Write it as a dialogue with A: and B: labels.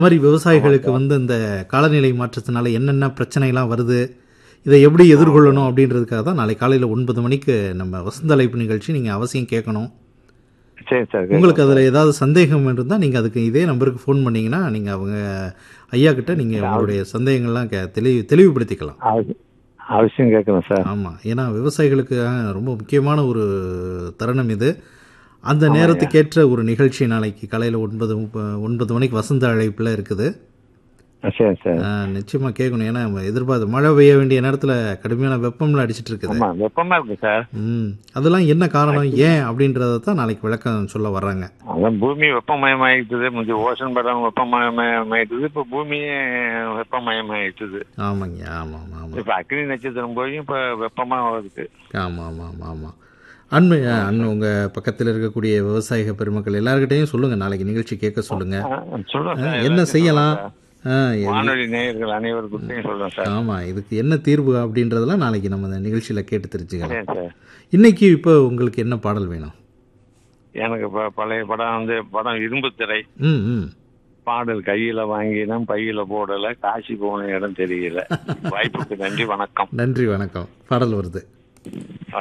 A: இந்த மாதிரி விவசாயிகளுக்கு வந்து இந்த காலநிலை மாற்றத்தினால என்னென்ன பிரச்சனைலாம் வருது இதை எப்படி எதிர்கொள்ளணும் அப்படின்றதுக்காக தான் நாளை காலையில் ஒன்பது மணிக்கு நம்ம வசந்த அழைப்பு நிகழ்ச்சி நீங்கள் அவசியம் கேட்கணும்
B: சரி சார்
A: உங்களுக்கு அதில் ஏதாவது சந்தேகம் இருந்தால் நீங்கள் அதுக்கு இதே நம்பருக்கு ஃபோன் பண்ணீங்கன்னா நீங்கள் அவங்க ஐயா கிட்ட நீங்கள் உங்களுடைய சந்தேகங்கள்லாம் கே தெளிவு தெளிவுபடுத்திக்கலாம்
B: அவசி- அவசியம் கேட்கணும் சார்
A: ஆமாம் ஏன்னா விவசாயிகளுக்கு அஹ், ரொம்ப முக்கியமான ஒரு தருணம் இது அந்த நேரத்துக்கேற்ற ஒரு நிகழ்ச்சி நாளைக்கு காலையில் ஒன்பது முப்ப- ஒன்பது மணிக்கு வசந்த அழைப்பில் இருக்குது
B: சரி சார்
A: அஹ், நிச்சயமா கேட்கணும் ஏன்னா நம்ம எதிர்பார்த்து மழை பெய்ய வேண்டிய நேரத்தில் கடுமையான வெப்பம்ல அடிச்சிட்டு இருக்குது
B: ஆமா வெப்பமா இருக்கு சார்
A: ம் அதெல்லாம் என்ன காரணம் ஏன் அப்படின்றத தான் நாளைக்கு விளக்கம் சொல்ல வர்றாங்க
B: அதான் பூமி வெப்பமயமாயிட்டுது முந்தி ஓசன் படம் வெப்பமயமாயிட்டுது இப்ப பூமியே வெப்பமயமாயிட்டுது
A: ஆமாங்க ஆமாம் ஆமாம்
B: இப்ப அக்னி நட்சத்திரம் போய் இப்ப வெப்பமா வருது
A: ஆமாம் ஆமாம் ஆமாம் ஆமாம் அண்மை அண்ணன் உங்கள் பக்கத்தில் இருக்கக்கூடிய விவசாயிக பெருமக்கள் எல்லார்கிட்டையும் சொல்லுங்கள் நாளைக்கு நிகழ்ச்சி கேட்க சொல்லுங்கள்
B: சொல்றேன்
A: அஹ்,
B: சார்
A: என்ன செய்யலாம் ஆ, எது-
B: வானொலி நேயர்கள் அனைவருக்கும் சொல்றேன் சார்
A: ஆமா இதுக்கு என்ன தீர்வு அப்படின்றதெல்லாம் நாளைக்கு நம்ம இந்த நிகழ்ச்சியில கேட்டு தெரிஞ்சுக்கலாம்
B: சரி சார்
A: இன்னைக்கு இப்போ உங்களுக்கு என்ன பாடல் வேணும்
B: எனக்கு இப்ப பழைய படம் வந்து படம் இரும்பு திரை
A: ம் ம்
B: பாடல் கையில வாங்கினோம் பையில போடல காசி போன இடம் தெரியல வாய்ப்புக்கு நன்றி வணக்கம்
A: நன்றி வணக்கம் பாடல் வருது